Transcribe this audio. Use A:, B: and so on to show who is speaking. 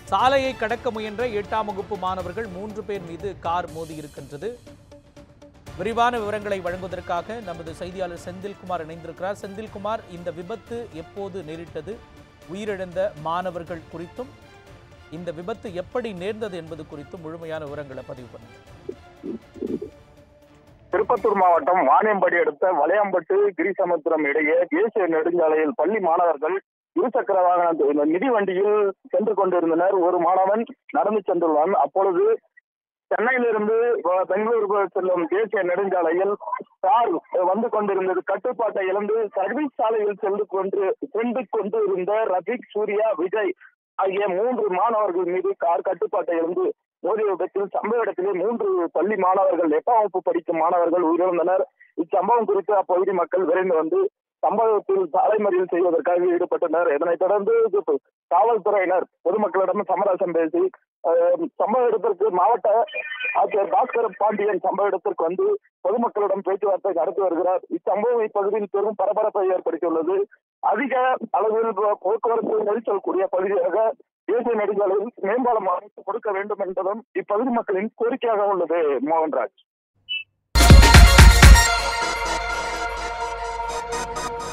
A: சாலையை கடக்க முயன்ற எட்டாம் வகுப்பு மாணவர்கள் மூன்று பேர் மீது கார் மோதியிருக்கின்றது விரிவான விவரங்களை வழங்குவதற்காக நமது செய்தியாளர் செந்தில்குமார் இணைந்திருக்கிறார் செந்தில்குமார் இந்த விபத்து எப்போது நேரிட்டது உயிரிழந்த மாணவர்கள் குறித்தும் இந்த விபத்து எப்படி நேர்ந்தது என்பது குறித்தும் முழுமையான விவரங்களை பதிவு பண்ணுங்க
B: திருப்பத்தூர் மாவட்டம் வாணியம்படி அடுத்த வளையம்பட்டு கிரிசமுத்திரம் இடையே தேசிய நெடுஞ்சாலையில் பள்ளி மாணவர்கள் இருசக்கர வாகன மிதிவண்டியில் சென்று கொண்டிருந்தனர் ஒரு மாணவன் நடந்து சென்றுள்ளான் அப்பொழுது சென்னையிலிருந்து வ- பெங்களூருக்கு செல்லும் தேசிய நெடுஞ்சாலையில் கார் வந்து கொண்டிருந்தது கட்டுப்பாட்டை இழந்து சர்வீஸ் சாலையில் சென்று கொண்டு சென்று கொண்டு இருந்த ரபிக் சூர்யா விஜய் ஆகிய மூன்று மாணவர்கள் மீது கார் கட்டுப்பாட்டை இழந்து மோதிய விபத்தில் சம்பவ இடத்திலே மூன்று பள்ளி மாணவர்கள் எட்டாம் வகுப்பு படிக்கும் மாணவர்கள் உயிரிழந்தனர் இச்சம்பவம் குறித்து அப்பகுதி மக்கள் விரைந்து வந்து சம்பவத்தில் சாலை மறியல் செய்வதற்காக ஈடுபட்டனர் இதனைத் தொடர்ந்து இது காவல்துறையினர் பொதுமக்களிடம் சமரசம் பேசி அஹ், சம்பவ இடத்திற்கு மாவட்ட ஆட்சியர் பாஸ்கர் பாண்டியன் சம்பவ இடத்திற்கு வந்து பொதுமக்களிடம் பேச்சுவார்த்தை நடத்தி வருகிறார் இச்சம்பவம் இப்பகுதியில் பெரும் பரபரப்பை ஏற்படுத்தியுள்ளது அதிக அளவில் போ- போக்குவரத்து நெரிசல் கூடிய பகுதியாக தேசிய நெடுஞ்சாலையில் மேம்பாலம் அமைத்து கொடுக்க வேண்டும் என்பதும் இப்பகுதி மக்களின் கோரிக்கையாக உள்ளது மோகன்ராஜ்